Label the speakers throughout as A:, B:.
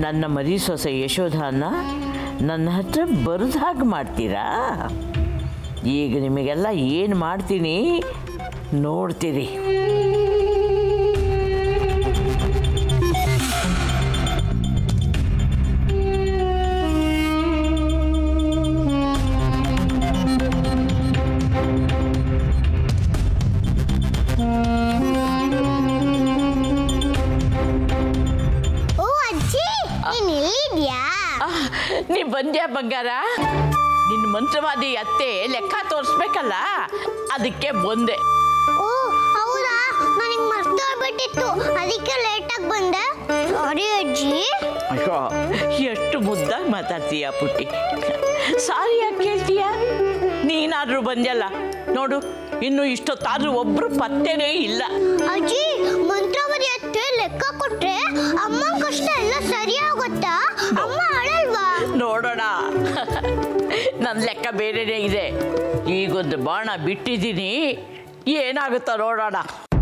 A: ನನ್ನ ಮರಿ ಸೊಸೆ ಯಶೋಧಾನ ನನ್ನ ಹತ್ರ ಬರೋದು ಹಾಗೆ ಮಾಡ್ತೀರಾ ಈಗ ನಿಮಗೆಲ್ಲ ಏನು ಮಾಡ್ತೀನಿ ನೋಡ್ತೀರಿ
B: ಓ ಅಜ್ಜಿ ನೀನ್ ಎಲ್ಲಿದ್ಯಾ
A: ಆಹ್, ನೀ ಬಂದ್ಯಾ ಬಂಗಾರ ನಿನ್ನ ಮಂತ್ರವಾದಿ ಅತ್ತೆ ಲೆಕ್ಕ ತೋರಿಸ್ಬೇಕಲ್ಲ ಅದಕ್ಕೆ ಬಂದೆ
B: ಓ ಹೌದಾ ನನಗೆ ಮರ್ತೋಗ್ಬಿಟ್ಟಿತ್ತು ಅದಕ್ಕೆ ಲೇಟಾಗಿ ಬಂದೆ ಸಾರಿ ಅಜ್ಜಿ
A: ಅಯ್ಯೋ ಎಷ್ಟು ಮುದ್ದಾಗಿ ಮಾತಾಡ್ತೀಯ ಪುಟ್ಟಿ ಸಾರಿ ಯಾಕೆ ಕೇಳ್ತೀಯ ನೀನಾದ್ರೂ ಬಂದ್ಯಲ್ಲ ನೋಡು ಇನ್ನು ಇಷ್ಟೊತ್ತಾದ್ರೂ ಒಬ್ರು ಪತ್ತೆನೇ ಇಲ್ಲ
B: ಅಜ್ಜಿ ಮಂತ್ರವರಿ ಅತ್ತೆ ಲೆಕ್ಕ ಕೊಟ್ರೆ ಅಮ್ಮನ ಕಷ್ಟ ಎಲ್ಲ ಸರಿಯಾಗುತ್ತಾ ಅಮ್ಮ ಅಳಲ್ವಾ
A: ನೋಡೋಣ ನನ್ನ ಲೆಕ್ಕ ಬೇರೆನೇ ಇದೆ ಈಗೊಂದು ಬಾಣ ಬಿಟ್ಟಿದ್ದೀನಿ ಏನಾಗುತ್ತೋ ನೋಡೋಣ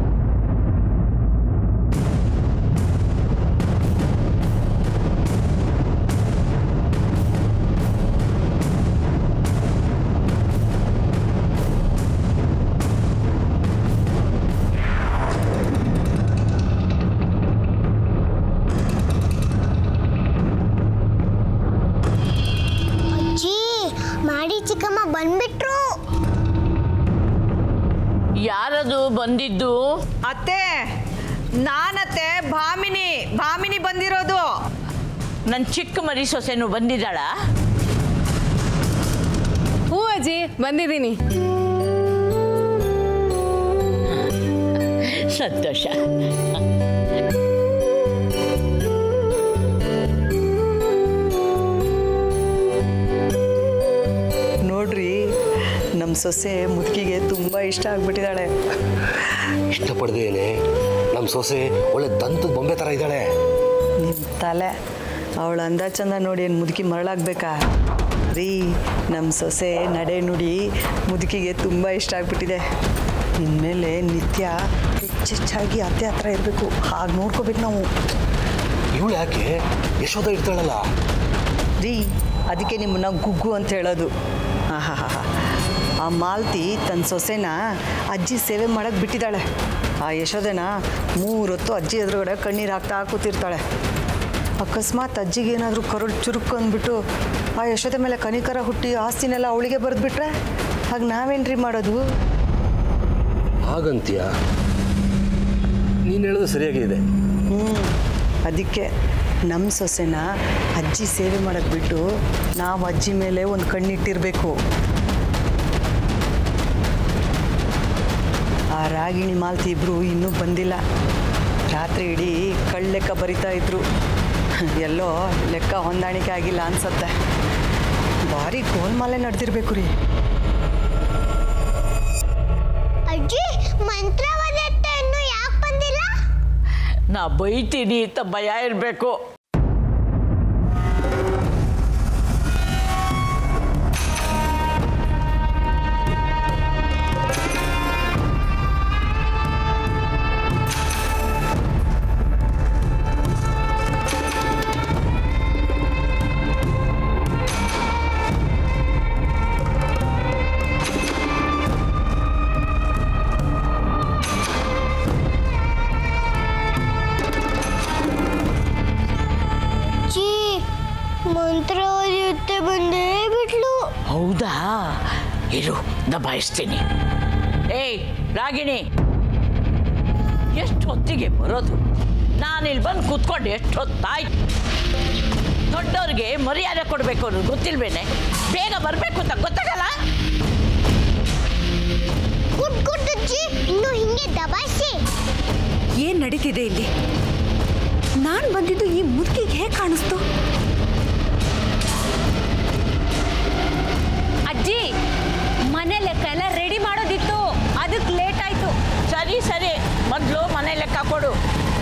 B: ಅಜ್ಜಿ ಮಾಡಿ ಚಿಕ್ಕಮ್ಮ ಬಂದ್ಬಿಟ್ರು
A: ಯಾರದು ಬಂದಿದ್ದು
C: ಅತ್ತೆ ನಾನತ್ತೆ ಭಾಮಿನಿ ಭಾಮಿನಿ ಬಂದಿರೋದು
A: ನನ್ನ ಚಿಕ್ಕ ಮರಿ ಸೊಸೆನು ಬಂದಿದ್ದಾಳ
D: ಹ್ಞೂ ಅಜ್ಜಿ ಬಂದಿದ್ದೀನಿ
A: ಸಂತೋಷ
C: ನೋಡ್ರಿ ನಮ್ಮ ಸೊಸೆ ಮುದುಕಿಗೆ ತುಂಬ ಇಷ್ಟ ಆಗ್ಬಿಟ್ಟಿದ್ದಾಳೆ
E: ಇಷ್ಟಪಡ್ದೇನೆ ನಮ್ಮ ಸೊಸೆ ಒಳ್ಳೆ ದಂತದ ಬೊಂಬೆ ಥರ ಇದ್ದಾಳೆ
C: ನಿಮ್ಮ ತಲೆ ಅವಳ ಅಂದ ಚಂದ ನೋಡಿ ಏನು ಮುದುಕಿ ಮರಳಾಗ್ಬೇಕಾ ರೀ ನಮ್ಮ ಸೊಸೆ ನಡೆ ನುಡಿ ಮುದುಕಿಗೆ ತುಂಬ ಇಷ್ಟ ಆಗ್ಬಿಟ್ಟಿದೆ ಇನ್ಮೇಲೆ ನಿತ್ಯ ಹೆಚ್ಚೆಚ್ಚಾಗಿ ಅತ್ತೆ ಹತ್ರ ಇರಬೇಕು ಹಾಗೆ ನೋಡ್ಕೋಬೇಕು ನಾವು
E: ಇವಳು ಯಾಕೆ ಯಶೋಧ ಇರ್ತಾಳಲ್ಲ
C: ರೀ ಅದಕ್ಕೆ ನಿಮ್ಮನ್ನ ಗುಗ್ಗು ಅಂತ ಹೇಳೋದು ಆಹಾಹಾಹಾ. ಆ ಮಾಲ್ತಿ ತನ್ನ ಸೊಸೆನ ಅಜ್ಜಿ ಸೇವೆ ಮಾಡಕ್ಕೆ ಬಿಟ್ಟಿದ್ದಾಳೆ ಆ ಯಶೋದನ ಮೂರೊತ್ತು ಅಜ್ಜಿ ಎದುರುಗಡೆ ಕಣ್ಣೀರು ಹಾಕ್ತಾ ಕೂತಿರ್ತಾಳೆ ಅಕಸ್ಮಾತ್ ಅಜ್ಜಿಗೆ ಏನಾದರೂ ಕರುಳು ಚುರುಕು ಅಂದ್ಬಿಟ್ಟು ಆ ಯಶೋದೆ ಮೇಲೆ ಕನಿಕರ ಹುಟ್ಟಿ ಆಸ್ತಿನೆಲ್ಲ ಅವಳಿಗೆ ಬರೆದ್ಬಿಟ್ರೆ ಹಾಗೆ ನಾವೇನ್ರಿ ಮಾಡೋದು
E: ಹಾಗಂತೀಯ ನೀನು ಹೇಳೋದು ಸರಿಯಾಗಿದೆ
C: ಹ್ಞೂ ಅದಕ್ಕೆ ನಮ್ಮ ಸೊಸೆನ ಅಜ್ಜಿ ಸೇವೆ ಮಾಡೋಕ್ಕೆ ಬಿಟ್ಟು ನಾವು ಅಜ್ಜಿ ಮೇಲೆ ಒಂದು ಕಣ್ಣಿಟ್ಟಿರಬೇಕು ಆ ರಾಗಿಣಿ ಮಾಲ್ತಿ ಇಬ್ಬರು ಇನ್ನೂ ಬಂದಿಲ್ಲ ರಾತ್ರಿ ಇಡೀ ಕಳ್ಳ ಲೆಕ್ಕ ಬರಿತಾ ಇದ್ರು ಎಲ್ಲೋ ಲೆಕ್ಕ ಹೊಂದಾಣಿಕೆ ಆಗಿಲ್ಲ ಅನ್ಸತ್ತೆ ಭಾರಿ ಗೋಲ್ಮಾಲೆ ನಡೆದಿರ್ಬೇಕು ರೀ
B: ಅಜ್ಜಿ ಮಂತ್ರವರಿ ಅತ್ತೆ ಇನ್ನೂ ಯಾಕೆ ಬಂದಿಲ್ಲ
A: ನಾ ಬೈತೀನಿ ಅಂತ ಭಯ ಇರಬೇಕು
B: ಅಜ್ಜಿ ಮಂತ್ರವರಿ ಅತ್ತೆ ಬಂದೇ ಬಿಟ್ಲು
A: ಹೌದಾ ಇರು ದಬಾಯಿಸ್ತೀನಿ ಏಯ್ ರಾಗಿಣಿ ಎಷ್ಟು ಹೊತ್ತಿಗೆ ಬರೋದು ನಾನಿಲ್ಲಿ ಬಂದು ಕೂತ್ಕೊಂಡು ಎಷ್ಟು ಹೊತ್ತಾಯ್ತು ದೊಡ್ಡವ್ರಿಗೆ ಮರ್ಯಾದೆ ಕೊಡಬೇಕು ಅನ್ನೋದು ಗೊತ್ತಿಲ್ವೇನೆ ಬೇಗ ಬರಬೇಕು ಅಂತ ಗೊತ್ತಾಗಲ್ಲ
B: ಗುಡ್ ಗುಡ್ ಅಜ್ಜಿ ಇನ್ನು ಹಿಂಗೆ ದಬಾಯಿಸಿ
F: ಏನ್ ನಡೀತಿದೆ ಇಲ್ಲಿ ನಾನ್ ಬಂದಿದ್ದು ಈ ಮುದುಕಿಗೆ ಹೇಗೆ ಕಾಣಿಸ್ತು
D: ಅಜ್ಜಿ ಮನೆ ಲೆಕ್ಕ ಎಲ್ಲ ರೆಡಿ ಮಾಡೋದಿತ್ತು ಅದಕ್ಕೆ ಲೇಟ್ ಆಯ್ತು
A: ಸರಿ ಸರಿ ಮೊದಲು ಮನೆ ಲೆಕ್ಕ ಕೊಡು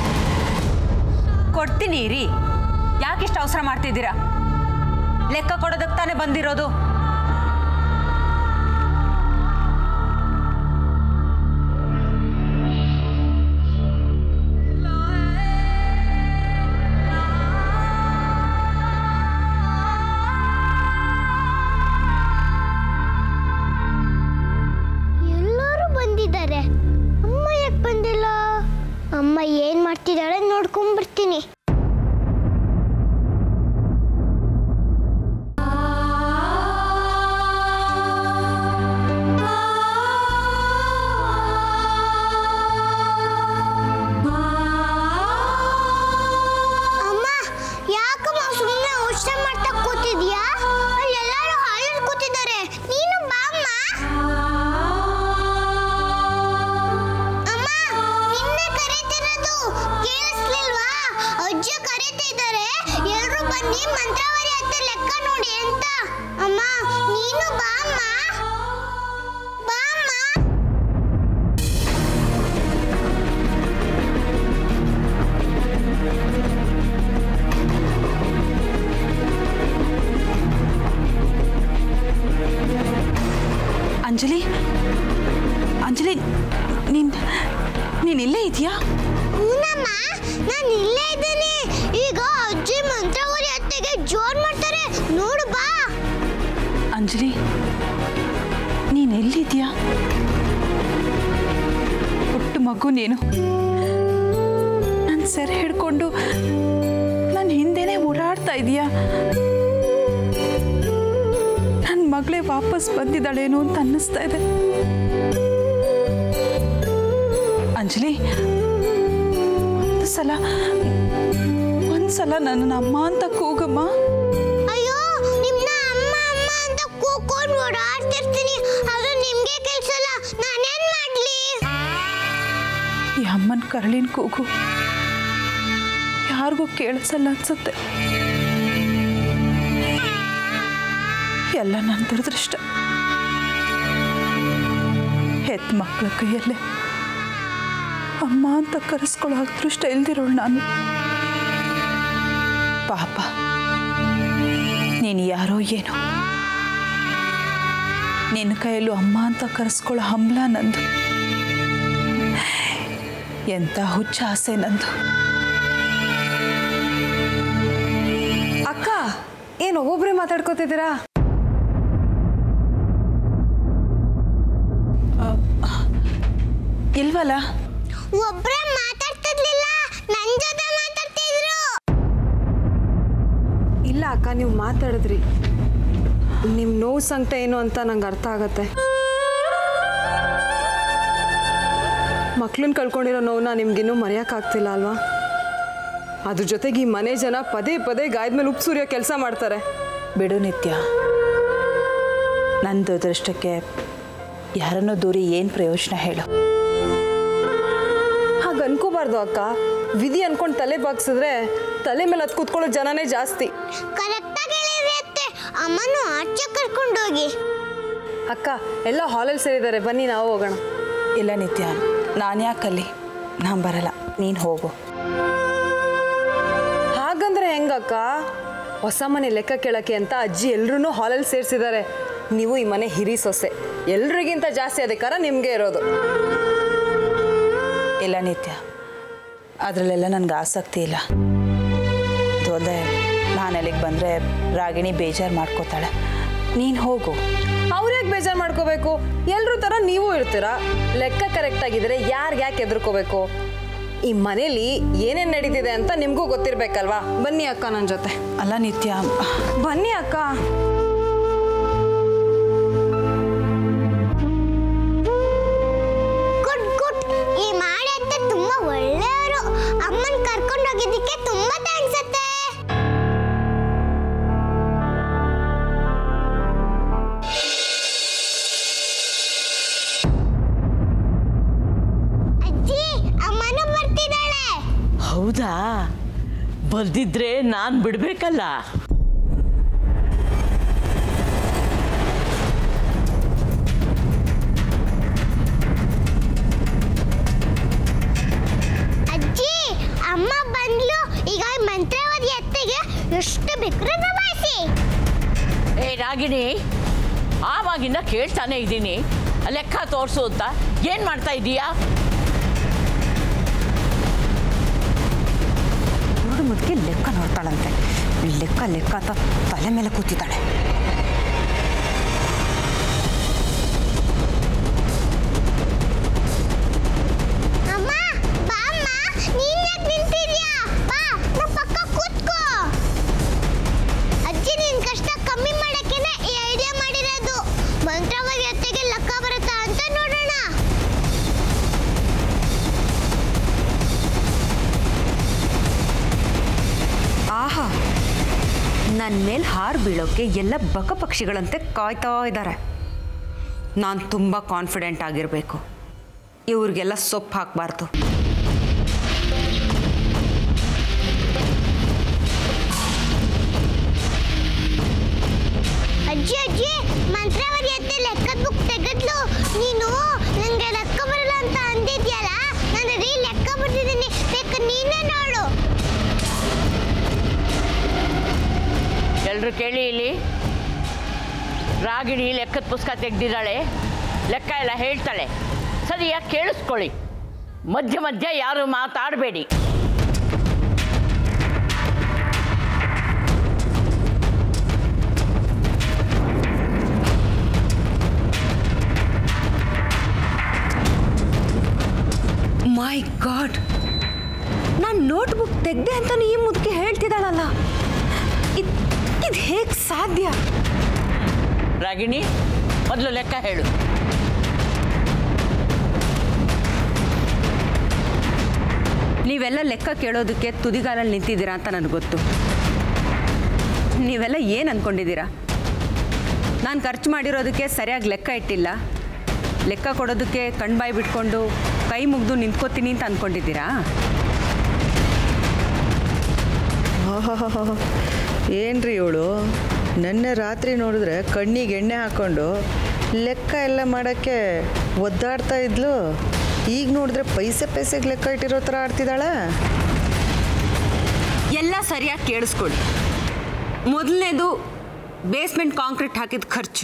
F: ಕೊಡ್ತೀನಿ ರೀ ಯಾಕಿಷ್ಟು ಅವಸರ ಮಾಡ್ತಿದ್ದೀರಾ ಲೆಕ್ಕ ಕೊಡೋದಕ್ಕೆ ತಾನೇ ಬಂದಿರೋದು
B: ಮಾಡ್ಕೊಂಡ್ಬರ್ತೀನಿ ಅಮ್ಮ ಯಾಕಮ್ಮ ಸುಮ್ಮನೆ ಊಟ ಮಾಡ್ತಾ ಕೂತಿದ್ಯಾ ಅಲ್ಲಿ ಎಲ್ಲರೂ ಹಾಲಲ್ಲಿ ಕೂತಿದ್ದಾರೆ ನೀನು ಬಾ ಅಮ್ಮ ಅಮ್ಮ ನಿನ್ನೆ ಕರೀತಿರೋದು ಕೇಳಿಸ್ಲಿಲ್ವಾ ಅಜ್ಜ ಕರೀತಿದ್ದಾರೆ ಎಲ್ರು ಬನ್ನಿ ಮಂತ್ರಾವರಿ ಹತ್ತ ಲೆಕ್ಕ ನೋಡಿ ಅಂತ ಅಮ್ಮ ನೀನು ಬಾ ಅಮ್ಮ ಬಾ ಅಮ್ಮ
F: ಅಂಜಲಿ ಅಂಜಲಿ ನೀನ್ ನೀನ್ ಇಲ್ಲೇ ಇದೆಯಾ
B: ಹೂನಮ್ಮ ನಾನು ಇಲ್ಲೇ ಇದ್ದೀನಿ ಈಗ ಅಜ್ಜಿ ಮಂತ್ರಾವರಿ ಅತ್ತೆಗೆ ಜೋರ್ ಮಾಡ್ತಾರೆ ನೋಡು ಬಾ
F: ಅಂಜಲಿ ನೀನ್ ಎಲ್ಲಿದ್ಯಾ ಪುಟ್ಟ ಮಗು ನೀನು ನನ್ನ ಸೆರೆ ಹಿಡ್ಕೊಂಡು ನನ್ನ ಹಿಂದೆನೆ ಓಡಾಡ್ತಾ ಇದೀಯಾ ನನ್ನ ಮಗಳೇ ವಾಪಸ್ ಬಂದಿದ್ದಾಳೇನೋ ಅಂತ ಅನ್ನಿಸ್ತಾ ಇದೆ ಅಂಜಲಿ ಒಂದು ಸಲ ಒಂದ್ಸಲ ನನ್ನ ಅಮ್ಮ ಅಂತ ಕೂಗಮ್ಮ
B: ಅಯ್ಯೋ ನಿಮ್ನ ಅಮ್ಮ ಅಮ್ಮ ಅಂತ ಕೂಕೊಂಡು ಓಡಾಡ್ತಿರ್ತೀನಿ ಅದು ನಿಮ್ಗೆ ಕೆಲ್ಸಲ್ಲ ನಾನೇನ್ ಮಾಡ್ಲಿ
F: ಈ ಅಮ್ಮನ ಕರಳಿನ ಕೂಗು ಯಾರಿಗೂ ಕೇಳಿಸಲ್ಲ ಅನ್ಸುತ್ತೆ ಎಲ್ಲ ನನ್ನ ದುರದೃಷ್ಟ ಹೆತ್ ಮಕ್ಕಳ ಕೈಯಲ್ಲೇ ಅಮ್ಮ ಅಂತ ಕರೆಸ್ಕೊಳ್ಳೋ ಅದೃಷ್ಟ ಇಲ್ದಿರೋಳು ನಾನು ಪಾಪ ನೀನು ಯಾರೋ ಏನೋ ನಿನ್ನ ಕೈಯಲ್ಲೂ ಅಮ್ಮ ಅಂತ ಕರೆಸ್ಕೊಳ್ಳೋ ಹಂಬಲ ನಂದು ಎಂಥ ಹುಚ್ಚ ಆಸೆ ನಂದು
G: ಅಕ್ಕ ಏನು ಒಬ್ಬೊಬ್ರೆ ಮಾತಾಡ್ಕೋತಿದ್ದೀರಾ
F: ಇಲ್ವಲ್ಲ
B: ಒಬ್ರೇ ಮಾತಾಡ್ತಿರ್ಲಿಲ್ಲ ನನ್ ಜೊತೆ ಮಾತಾಡ್ತಿದ್ರು
G: ಇಲ್ಲ ಅಕ್ಕ ನೀವು ಮಾತಾಡಿದ್ರಿ ನಿಮ್ಮ ನೋವು ಸಂಕಟ ಏನು ಅಂತ ನಂಗೆ ಅರ್ಥ ಆಗತ್ತೆ ಮಕ್ಳನ್ನ ಕಳ್ಕೊಂಡಿರೋ ನೋವನ್ನ ನಿಮ್ಗಿನ್ನೂ ಮರೆಯೋಕ್ಕಾಗ್ತಿಲ್ಲ ಅಲ್ವಾ ಅದ್ರ ಜೊತೆಗೆ ಈ ಮನೆ ಜನ ಪದೇ ಪದೇ ಗಾಯದ ಮೇಲೆ ಉಪ್ಪು ಸುರಿಯೋ ಕೆಲಸ ಮಾಡ್ತಾರೆ
F: ಬಿಡು ನಿತ್ಯ ನನ್ನ ದುರದೃಷ್ಟಕ್ಕೆ ಯಾರನ್ನೋ ದೂರಿ ಏನು ಪ್ರಯೋಜನ ಹೇಳು
G: ಹಾಗೆ ಅನ್ಕೋಬಾರ್ದು ಅಕ್ಕ ವಿಧಿ ಅನ್ಕೊಂಡು ತಲೆ ಬಾಗ್ಸಿದ್ರೆ ತಲೆ ಮೇಲೆ ಹತ್ತು ಕೂತ್ಕೊಳ್ಳೋ ಜನನೇ ಜಾಸ್ತಿ
B: ಕರೆಕ್ಟಾಗಿ ಹೇಳಿದ್ರಿ ಅತ್ತೆ ಅಮ್ಮನು ಆಚೆ ಕರ್ಕೊಂಡೋಗಿ
G: ಅಕ್ಕ ಎಲ್ಲ ಹಾಲಲ್ಲಿ ಸೇರಿದ್ದಾರೆ ಬನ್ನಿ ನಾವು ಹೋಗೋಣ
F: ಇಲ್ಲ ನಿತ್ಯ ನಾನು ಯಾಕಲ್ಲಿ ನಾನು ಬರಲ್ಲ ನೀನು ಹೋಗು
G: ಹಾಗಂದ್ರೆ ಹೆಂಗಕ್ಕ ಹೊಸ ಮನೆ ಲೆಕ್ಕ ಕೇಳಕ್ಕೆ ಅಂತ ಅಜ್ಜಿ ಎಲ್ರೂ ಹಾಲಲ್ಲಿ ಸೇರಿಸಿದ್ದಾರೆ ನೀವು ಈ ಮನೆ ಹಿರಿ ಸೊಸೆ ಎಲ್ರಿಗಿಂತ ಜಾಸ್ತಿ ಅಧಿಕಾರ ನಿಮಗೆ ಇರೋದು
F: ಇಲ್ಲ ನಿತ್ಯ ಅದರಲ್ಲೆಲ್ಲ ನನಗೆ ಆಸಕ್ತಿ ಇಲ್ಲ ದೊಡ್ಡ ನಾನು ಅಲ್ಲಿಗೆ ಬಂದರೆ ರಾಗಿಣಿ ಬೇಜಾರು ಮಾಡ್ಕೋತಾಳೆ ನೀನು ಹೋಗು
G: ಅವ್ರ್ಯಾಕೆ ಬೇಜಾರು ಮಾಡ್ಕೋಬೇಕು ಎಲ್ರೂ ಥರ ನೀವು ಇರ್ತೀರಾ ಲೆಕ್ಕ ಕರೆಕ್ಟ್ ಆಗಿದ್ರೆ ಯಾರಿಗೆ ಯಾಕೆ ಎದುರ್ಕೋಬೇಕು ಈ ಮನೇಲಿ ಏನೇನು ನಡೀತಿದೆ ಅಂತ ನಿಮಗೂ ಗೊತ್ತಿರ್ಬೇಕಲ್ವಾ ಬನ್ನಿ ಅಕ್ಕ ನನ್ನ ಜೊತೆ
F: ಅಲ್ಲ ನಿತ್ಯ
G: ಬನ್ನಿ ಅಕ್ಕ
B: ಗುಡ್ ಗುಡ್ ಈ ಮಾಡಿ ಅತ್ತೆ ತುಂಬಾ ಒಳ್ಳೆಯವರು ಅಮ್ಮನ್ ಕರ್ಕೊಂಡು ಹೋಗಿದ್ದಕ್ಕೆ ತುಂಬಾ ಥ್ಯಾಂಕ್ಸ್ ಅತ್ತೆ ಅಜ್ಜಿ ಅಮ್ಮನೂ ಬರ್ತಿದ್ದಾಳೆ
A: ಹೌದಾ ಬರ್ದಿದ್ರೆ ನಾನು ಬಿಡ್ಬೇಕಲ್ಲ
B: ಅಜ್ಜಿ ಅಮ್ಮ ಬಂದ್ಲು ಈಗ ಮಂತ್ರಾವತಿ ಅತ್ತೆಗೆ ಎಷ್ಟು ಬೇಕಾದ್ರೂ ದಬಾಯಿಸಿ
A: ಏ ರಾಗಿಣಿ ಆವಾಗಿಂದ ಕೇಳ್ತಾನೆ ಇದ್ದೀನಿ ಲೆಕ್ಕ ತೋರಿಸು ಅಂತ ಏನು ಮಾಡ್ತಾ ಇದೀಯಾ
C: ನೋಡು ಮುದುಕಿ ಲೆಕ್ಕ ನೋಡ್ತಾಳಂತೆ ಲೆಕ್ಕ ಲೆಕ್ಕ ಅಂತ ತಲೆ ಮೇಲೆ ಕೂತಿದ್ದಾಳೆ
B: ಅಮ್ಮ ಬಾ ಅಮ್ಮ ನೀನ್ ಯಾಕೆ ನಿಂತಿದ್ಯಾ
D: ನನ್ನ ಮೇಲೆ ಹಾರು ಬೀಳೋಕ್ಕೆ ಎಲ್ಲ ಬಕ ಪಕ್ಷಿಗಳಂತೆ ಕಾಯ್ತಾ ಇದ್ದಾರೆ ನಾನು ತುಂಬ ಕಾನ್ಫಿಡೆಂಟ್ ಆಗಿರಬೇಕು ಇವ್ರಿಗೆಲ್ಲ ಸೊಪ್ಪು ಹಾಕಬಾರ್ದು
B: ಅಜ್ಜಿ ಅಜ್ಜಿ ಮಂತ್ರಾವತಿ ಅತ್ತೆ ಲೆಕ್ಕದ ಬುಕ್ ತೆಗೆದ್ಲು ನೀನು ನಂಗೆ ಲೆಕ್ಕ ಬರಲ್ಲ ಅಂತ ಅಂದಿದ್ಯಲ್ಲ ನಾನು ರೀ ಲೆಕ್ಕ ಬರ್ತಿದ್ದೀನಿ ಬೇಕು ನೀನೇ ನೋಡು
A: ಎಲ್ಲರೂ ಕೇಳಿ ಇಲ್ಲಿ ರಾಗಿಣಿ ಲೆಕ್ಕದ ಪುಸ್ತಕ ತೆಗ್ದಿದ್ದಾಳೆ ಲೆಕ್ಕ ಎಲ್ಲ ಹೇಳ್ತಾಳೆ ಸರಿಯಾಗಿ ಕೇಳಿಸ್ಕೊಳ್ಳಿ ಮಧ್ಯ ಮಧ್ಯ ಯಾರು ಮಾತಾಡಬೇಡಿ
D: ಮೈ ಗಾಡ್ ನಾನು ನೋಟ್ಬುಕ್ ತೆಗ್ದೆ ಅಂತ ಈ ಮುದುಕಿ ಹೇಳ್ತಿದ್ದಾಳಲ್ಲ ಇದು ಇದು ಹೇಗೆ ಸಾಧ್ಯ
A: ರಾಗಿಣಿ ಮೊದಲು ಲೆಕ್ಕ ಹೇಳು
D: ನೀವೆಲ್ಲ ಲೆಕ್ಕ ಕೇಳೋದಕ್ಕೆ ತುದಿಗಾಲಲ್ಲಿ ನಿಂತಿದ್ದೀರಾ ಅಂತ ನನಗೆ ಗೊತ್ತು ನೀವೆಲ್ಲ ಏನು ಅಂದ್ಕೊಂಡಿದ್ದೀರಾ ನಾನು ಖರ್ಚು ಮಾಡಿರೋದಕ್ಕೆ ಸರಿಯಾಗಿ ಲೆಕ್ಕ ಇಟ್ಟಿಲ್ಲ ಲೆಕ್ಕ ಕೊಡೋದಕ್ಕೆ ಕಣ್ಬಾಯಿ ಬಿಟ್ಕೊಂಡು ಕೈ ಮುಗ್ದು ನಿಂತ್ಕೋತೀನಿ ಅಂತ ಅಂದ್ಕೊಂಡಿದ್ದೀರಾ
C: ಏನ್ರಿ ಇವಳು ನೆನ್ನೆ ರಾತ್ರಿ ನೋಡಿದ್ರೆ ಕಣ್ಣಿಗೆ ಎಣ್ಣೆ ಹಾಕ್ಕೊಂಡು ಲೆಕ್ಕ ಎಲ್ಲ ಮಾಡೋಕ್ಕೆ ಒದ್ದಾಡ್ತಾ ಇದ್ಲು ಈಗ ನೋಡಿದ್ರೆ ಪೈಸೆ ಪೈಸೆಗೆ ಲೆಕ್ಕ ಇಟ್ಟಿರೋ ಥರ ಆಡ್ತಿದ್ದಾಳೆ
D: ಎಲ್ಲ ಸರಿಯಾಗಿ ಕೇಳಿಸ್ಕೊಳ್ಳಿ ಮೊದಲನೇದು ಬೇಸ್ಮೆಂಟ್ ಕಾಂಕ್ರೀಟ್ ಹಾಕಿದ ಖರ್ಚು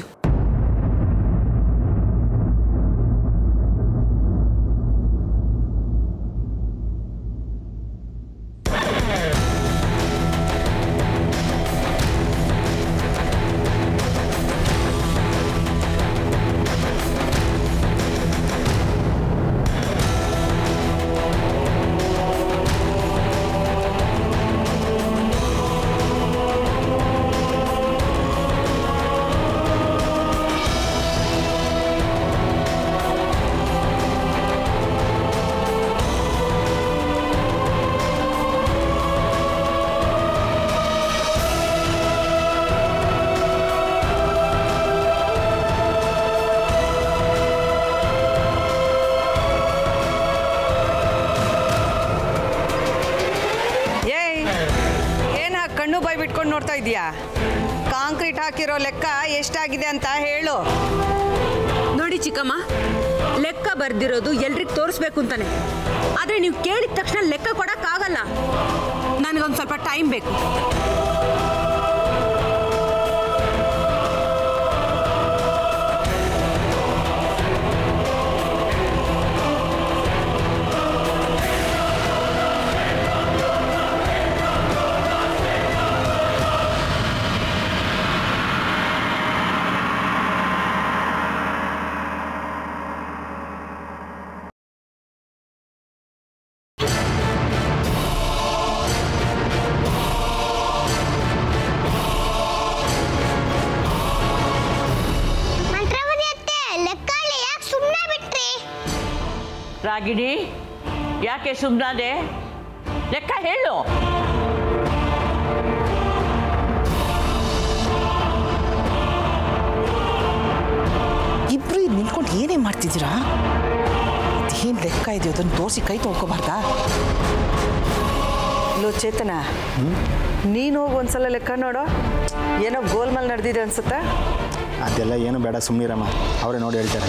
C: ಏಯ್ ಏನು ಕಣ್ಣು ಬಾಯಿ ಬಿಟ್ಕೊಂಡು ನೋಡ್ತಾ ಇದೀಯಾ ಕಾಂಕ್ರೀಟ್ ಹಾಕಿರೋ ಲೆಕ್ಕ ಎಷ್ಟಾಗಿದೆ ಅಂತ ಹೇಳು
D: ನೋಡಿ ಚಿಕ್ಕಮ್ಮ ಲೆಕ್ಕ ಬರ್ದಿರೋದು ಎಲ್ರಿಗೂ ತೋರಿಸ್ಬೇಕು ಅಂತಾನೆ ಆದರೆ ನೀವು ಕೇಳಿದ ತಕ್ಷಣ ಲೆಕ್ಕ ಕೊಡೋಕ್ಕಾಗಲ್ಲ ನನಗೊಂದು ಸ್ವಲ್ಪ ಟೈಮ್ ಬೇಕು
B: ಮಂತ್ರಾವತಿ ಅತ್ತೆ ಲೆಕ್ಕ ಯಾಕೆ ಸುಮ್ಮನೆ ಬಿಟ್ರಿ
A: ರಾಗಿಣಿ ಯಾಕೆ ಸುಮ್ಮನಾದೆ ಲೆಕ್ಕ ಹೇಳು
F: ಇಬ್ರು ಇಲ್ಲಿ ನಿಂತ್ಕೊಂಡು ಏನೇ ಮಾಡ್ತಿದ್ದೀರಾ ಏನು ಲೆಕ್ಕ ಇದೆಯೋ ಅದನ್ನು ತೋರಿಸಿ ಕೈ ತೊಳ್ಕೊಬಾರ್ದಾ
C: ಲೋ ಚೇತನ ನೀನು ಹೋಗಿ ಒಂದ್ಸಲ ಲೆಕ್ಕ ನೋಡೋ ಏನೋ ಗೋಲ್ಮಾಲ್ ನಡೆದಿದೆ ಅನ್ಸುತ್ತಾ
H: ಅದೆಲ್ಲ ಏನು ಬೇಡ ಸುಮ್ಮನಿರಮ್ಮ ಅವರೇ ನೋಡಿ ಹೇಳ್ತಾರೆ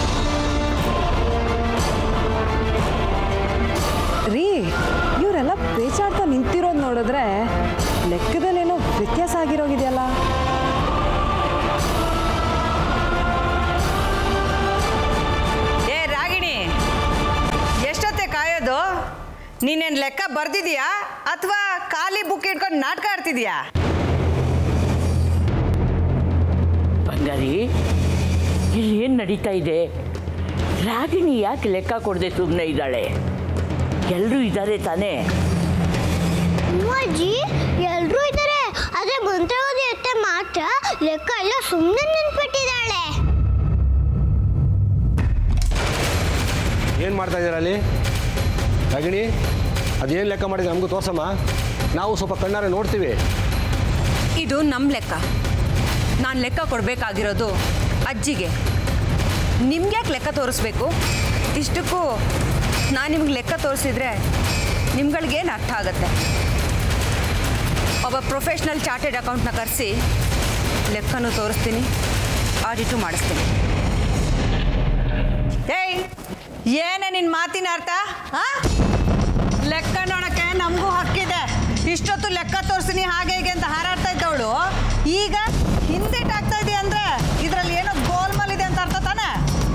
G: ರೀ ಇವರೆಲ್ಲ ಪೇಚಾಡ್ತಾ ನಿಂತಿರೋದು ನೋಡಿದ್ರೆ ಲೆಕ್ಕದಲ್ಲೇನೋ ವ್ಯತ್ಯಾಸ ಆಗಿರೋಗಿದೆಯಲ್ಲ
C: ಏ ರಾಗಿಣಿ ಎಷ್ಟೊತ್ತೆ ಕಾಯೋದು ನೀನೇನು ಲೆಕ್ಕ ಬರ್ದಿದೀಯಾ ಅಥವಾ ಖಾಲಿ ಬುಕ್ ಇಟ್ಕೊಂಡು ನಾಟಕ ಆಡ್ತಿದ್ಯಾ
A: ಬಂಗಾರಿ ಇಲ್ಲಿ ಏನು ನಡೀತಾ ಇದೆ ರಾಗಿಣಿ ಯಾಕೆ ಲೆಕ್ಕ ಕೊಡದೆ ಸುಮ್ಮನೆ ಇದ್ದಾಳೆ ಎಲ್ಲರೂ ಇದ್ದಾರೆ ತಾನೇ
B: ಅಜ್ಜಿ ಎಲ್ರೂ ಇದ್ದಾರೆ ಆದ್ರೆ ಮಂತ್ರಾವತಿ ಅತ್ತೆ ಮಾತ್ರ ಲೆಕ್ಕ ಎಲ್ಲ ಸುಮ್ಮನೆ ನಿಂತ್ಬಿಟ್ಟಿದ್ದಾಳೆ
E: ಏನು ಮಾಡ್ತಾ ಇದ್ದೀರಾ ಅಲ್ಲಿ ರಾಗಿಣಿ ಅದೇನು ಲೆಕ್ಕ ಮಾಡಿದ್ರೆ ನಮಗೂ ತೋರ್ಸಮ್ಮ ನಾವು ಸ್ವಲ್ಪ ಕಣ್ಣಾರೆ ನೋಡ್ತೀವಿ
D: ಇದು ನಮ್ಮ ಲೆಕ್ಕ ನಾನು ಲೆಕ್ಕ ಕೊಡಬೇಕಾಗಿರೋದು ಅಜ್ಜಿಗೆ ನಿಮ್ಗ್ಯಾಕೆ ಲೆಕ್ಕ ತೋರಿಸ್ಬೇಕು ಇಷ್ಟಕ್ಕೂ ನಾನು ನಿಮ್ಗೆ ಲೆಕ್ಕ ತೋರಿಸಿದ್ರೆ ನಿಮ್ಗಳಿಗೇನು ಅರ್ಥ ಆಗುತ್ತೆ ಒಬ್ಬ ಪ್ರೊಫೆಷ್ನಲ್ ಚಾರ್ಟೆಡ್ ಅಕೌಂಟ್ನ ಕರೆಸಿ ಲೆಕ್ಕನೂ ತೋರಿಸ್ತೀನಿ ಆಡಿಟು ಮಾಡಿಸ್ತೀನಿ
C: ಏಯ್ ಏನೇ ನಿನ್ನ ಮಾತಿನ ಅರ್ಥ ಆ? ಲೆಕ್ಕ ನೋಡಕ್ಕೆ ನಮಗೂ ಹಕ್ಕಿದೆ ಇಷ್ಟೊತ್ತು ಲೆಕ್ಕ ತೋರಿಸ್ತೀನಿ ಹಾಗೆ ಹೀಗೆ ಅಂತ ಹಾರಾಡ್ತಾ ಇದ್ದವಳು ಈಗ ಹಿಂದೆಟ್ ಆಗ್ತಾ ಇದೆಯಾ ಅಂದ್ರೆ ಇದರಲ್ಲಿ ಏನೋ ಗೋಲ್ಮಾಲ್ ಇದೆ ಅಂತ ಅರ್ಥ ತಾನೆ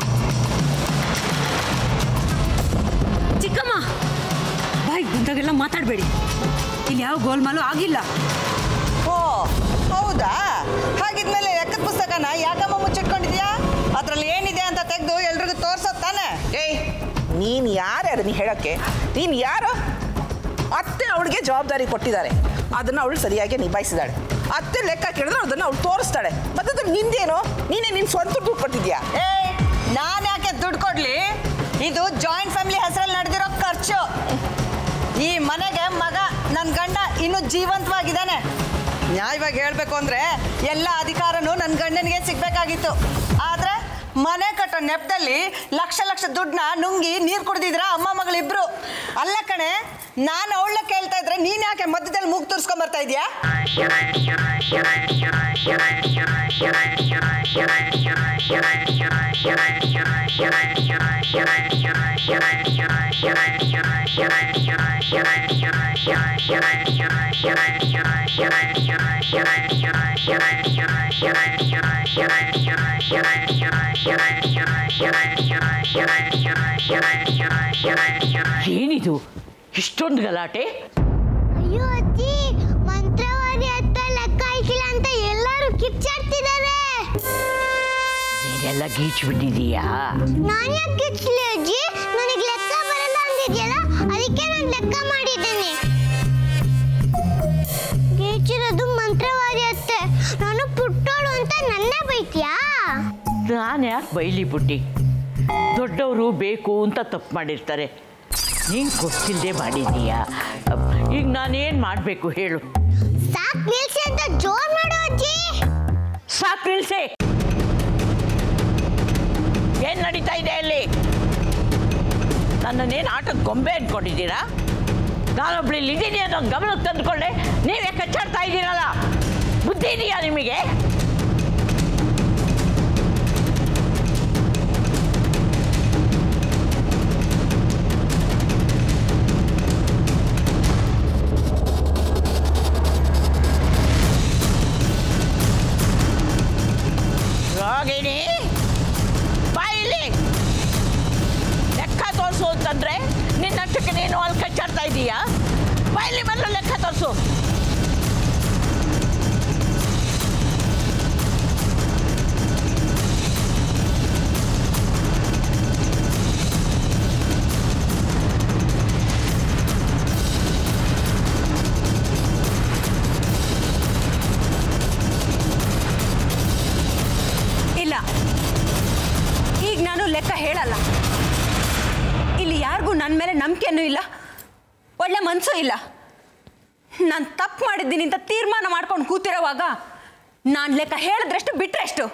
D: ಚಿಕ್ಕಮ್ಮ ಬಾಯ್ ಬಂದಾಗೆಲ್ಲ ಮಾತಾಡಬೇಡಿ ಇಲ್ಲಿ ಯಾವ ಗೋಲ್ಮಾಲು ಆಗಿಲ್ಲ
C: ಓ ಹೌದಾ ಹಾಗಿದ್ಮೇಲೆ ಲೆಕ್ಕದ ಪುಸ್ತಕನ ಯಾಕಮ್ಮ ಮುಚ್ಚಿಟ್ಕೊಂಡಿದ್ಯಾ ಅದ್ರಲ್ಲಿ ಏನಿದೆ ಅಂತ ತೆಗೆದು ಎಲ್ರಿಗೂ ತೋರ್ಸೋದ್ ತಾನೆ
I: ಏಯ್ ನೀನು ಯಾರ್ಯಾರು ನೀ ಹೇಳೋಕ್ಕೆ ನೀನು ಯಾರು ಅತ್ತೆ ಅವಳಿಗೆ ಜವಾಬ್ದಾರಿ ಕೊಟ್ಟಿದ್ದಾರೆ ಅದನ್ನು ಅವಳು ಸರಿಯಾಗಿ ನಿಭಾಯಿಸಿದಾಳೆ ಅತ್ತೆ ಲೆಕ್ಕ ಕೇಳಿದ್ರೆ ಅದನ್ನು ಅವಳು ತೋರಿಸ್ತಾಳೆ ಮತ್ತೆ ಅದು ನಿಂದೇನು ನೀನೇ ನಿನ್ನ ಸ್ವಂತ ದುಡ್ಡು ಕೊಟ್ಟಿದ್ಯಾ
C: ಏಯ್ ನಾನು ಯಾಕೆ ದುಡ್ಡು ಕೊಡ್ಲಿ ಇದು ಜಾಯಿಂಟ್ ಫ್ಯಾಮಿಲಿ ಹೆಸರಲ್ಲಿ ನಡೆದಿರೋ ಖರ್ಚು ಈ ಮನೆಗೆ ಮಗ ನನ್ನ ಗಂಡ ಇನ್ನೂ ಜೀವಂತವಾಗಿದ್ದಾನೆ ನ್ಯಾಯವಾಗಿ ಹೇಳ್ಬೇಕು ಅಂದ್ರೆ ಎಲ್ಲ ಅಧಿಕಾರನೂ ನನ್ನ ಗಂಡನಿಗೆ ಸಿಗ್ಬೇಕಾಗಿತ್ತು ಆದ್ರೆ ಮನೆ ಕಟ್ಟೋ ನೆಪದಲ್ಲಿ ಲಕ್ಷ ಲಕ್ಷ ದುಡ್ಡನ್ನ ನುಂಗಿ ನೀರು ಕುಡ್ದಿದ್ರ ಅಮ್ಮ ಮಗಳಿಬ್ರು ಅಲ್ಲ ಕಣೆ ನಾನು ಅವಳ ಕೇಳ್ತಾ ಇದ್ರೆ ನೀನ್ ಯಾಕೆ ಮಧ್ಯದಲ್ಲಿ ಮೂಗ್ ತುರ್ಸ್ಕೊಂಡ್ ಬರ್ತಾ ಇದೀಯಾ
A: ಏನಿದು ಇಷ್ಟೊಂದು ಗಲಾಟೆ
B: ಅಯ್ಯೋ ಅಜ್ಜಿ ಮಂತ್ರವಾದಿ ಹತ್ತ ಲೆಕ್ಕ ಹಾಕಿಲ್ಲ ಅಂತ ಎಲ್ಲರೂ ಕಿಚ್ಚಾಡ್ತಿದ್ದಾರೆ
A: ನೀನೆಲ್ಲ ಗೀಚ್ಬಿಟ್ಟಿದೀಯಾ
B: ನಾನು ಯಾಕೆ ಕಿಚ್ಲಿ ಅಜ್ಜಿ ನನಗೆ ಲೆಕ್ಕ ಬರಲ್ಲ ಅಂದಿದ್ಯಲ್ಲ ಅದಕ್ಕೆ ನಾನು ಲೆಕ್ಕ ಮಾಡಿದ್ದೇನೆ ಗೀಚಿರೋದು ಮಂತ್ರವಾದಿ ಅತ್ತೆ ನಾನು ಪುಟ್ಟೋಳು ಅಂತ ನನ್ನ ಬೈತ್ಯಾ
A: ನಾನು ಯಾಕೆ ಬೈಲಿ ಬುಡ್ಡಿ ದೊಡ್ಡವರು ಬೇಕು ಅಂತ ತಪ್ಪು ಮಾಡಿರ್ತಾರೆ ನೀನು ಗೊತ್ತಿಲ್ಲದೆ ಮಾಡಿದೀಯಾ ಅಪ್, ಈಗ ನಾನೇನು ಮಾಡಬೇಕು ಹೇಳು
B: ಸಾಕ್ ನಿಲ್ಸಿ ಅಂತ ಜೋರ್ ಮಾಡು ಅಜ್ಜಿ
A: ಸಾಕು ನಿಲ್ಸೆ ಏನು ನಡೀತಾ ಇದೆ ಅಲ್ಲಿ ನನ್ನನ್ನೇನು ಆಟದ ಗೊಂಬೆ ಅಂದ್ಕೊಂಡಿದ್ದೀರಾ ನಾನೊಬ್ಳು ಇಲ್ಲಿ ಇದ್ದೀನಿ ಅನ್ನೋ ಗಮನಕ್ಕೆ ತಂದುಕೊಂಡೆ ನೀವೇ ಕಚ್ಚಾಡ್ತಾ ಇದ್ದೀರಲ್ಲ ಬುದ್ಧಿ ಇದೆಯಾ ನಿಮಗೆ ರಾಗಿಣಿ ಬಾಯಿಲಿ ಲೆಕ್ಕ ತೋರಿಸು ಅಂತಂದ್ರೆ ನಿನ್ನಷ್ಟಕ್ಕೆ ನೀನು ಅಲ್ಲಿ ಕಚ್ಚಾಡ್ತಾ ಇದ್ದೀಯಾ ಬಾಯಿಲಿ ಮೊದಲು ಲೆಕ್ಕ ತೋರಿಸು
D: ಇಲ್ಲ ಈಗ ನಾನು ಲೆಕ್ಕ ಹೇಳಲ್ಲ ಇಲ್ಲಿ ಯಾರಿಗೂ ನನ್ನ ಮೇಲೆ ನಂಬಿಕೆನೂ ಇಲ್ಲ ಒಳ್ಳೆ ಮನಸ್ಸು ಇಲ್ಲ ನಾನು ತಪ್ಪು ಮಾಡಿದ್ದೀನಿ ಅಂತ ತೀರ್ಮಾನ ಮಾಡ್ಕೊಂಡು ಕೂತಿರೋವಾಗ ನಾನು ಲೆಕ್ಕ ಹೇಳಿದ್ರಷ್ಟು ಬಿಟ್ರೆಷ್ಟು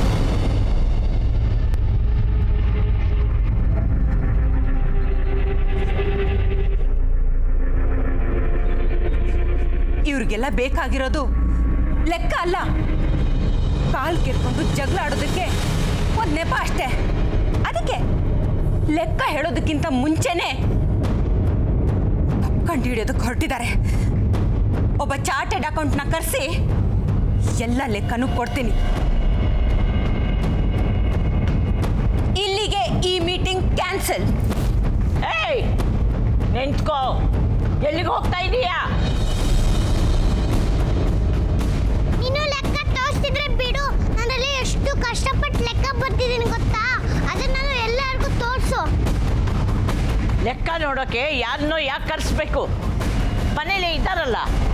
D: ಇವ್ರಿಗೆಲ್ಲ ಬೇಕಾಗಿರೋದು ಲೆಕ್ಕ ಅಲ್ಲ ಕಾಲ್ ಕೆರ್ಕೊಂಡು ಜಗಳ ಆಡೋದಕ್ಕೆ ಒಂದು ನೆಪ ಅಷ್ಟೇ ಅದಕ್ಕೆ ಲೆಕ್ಕ ಹೇಳೋದಕ್ಕಿಂತ ಮುಂಚೆನೆ ಕಂಡು ಹಿಡಿಯೋದಕ್ಕೆ ಹೊರಟಿದ್ದಾರೆ ಒಬ್ಬ ಚಾರ್ಟೆಡ್ ಅಕೌಂಟ್ನ ಕರೆಸಿ ಎಲ್ಲ ಲೆಕ್ಕನೂ ಕೊಡ್ತೀನಿ ಇಲ್ಲಿಗೆ ಈ ಮೀಟಿಂಗ್ ಕ್ಯಾನ್ಸಲ್
A: ಏಯ್ ನಿಂತ್ಕೋ ಎಲ್ಲಿಗೆ ಹೋಗ್ತಾ ಇದೀಯಾ
B: ನೀನು ಲೆಕ್ಕ ತೋರಿಸ್ತಿದ್ರೆ ಬಿಡು ನನ್ನಲ್ಲಿ ಎಷ್ಟು ಕಷ್ಟಪಟ್ಟು ಲೆಕ್ಕ ಬರ್ತಿದ್ದೀನಿ ಗೊತ್ತಾ ಅದನ್ನ ನಾನು ಎಲ್ಲರಿಗೂ ತೋರಿಸು
A: ಲೆಕ್ಕ ನೋಡೋಕೆ ಯಾರನ್ನೋ ಯಾಕೆ ಕರೆಸ್ಬೇಕು ಮನೇಲಿ ಇದ್ದಾರಲ್ಲ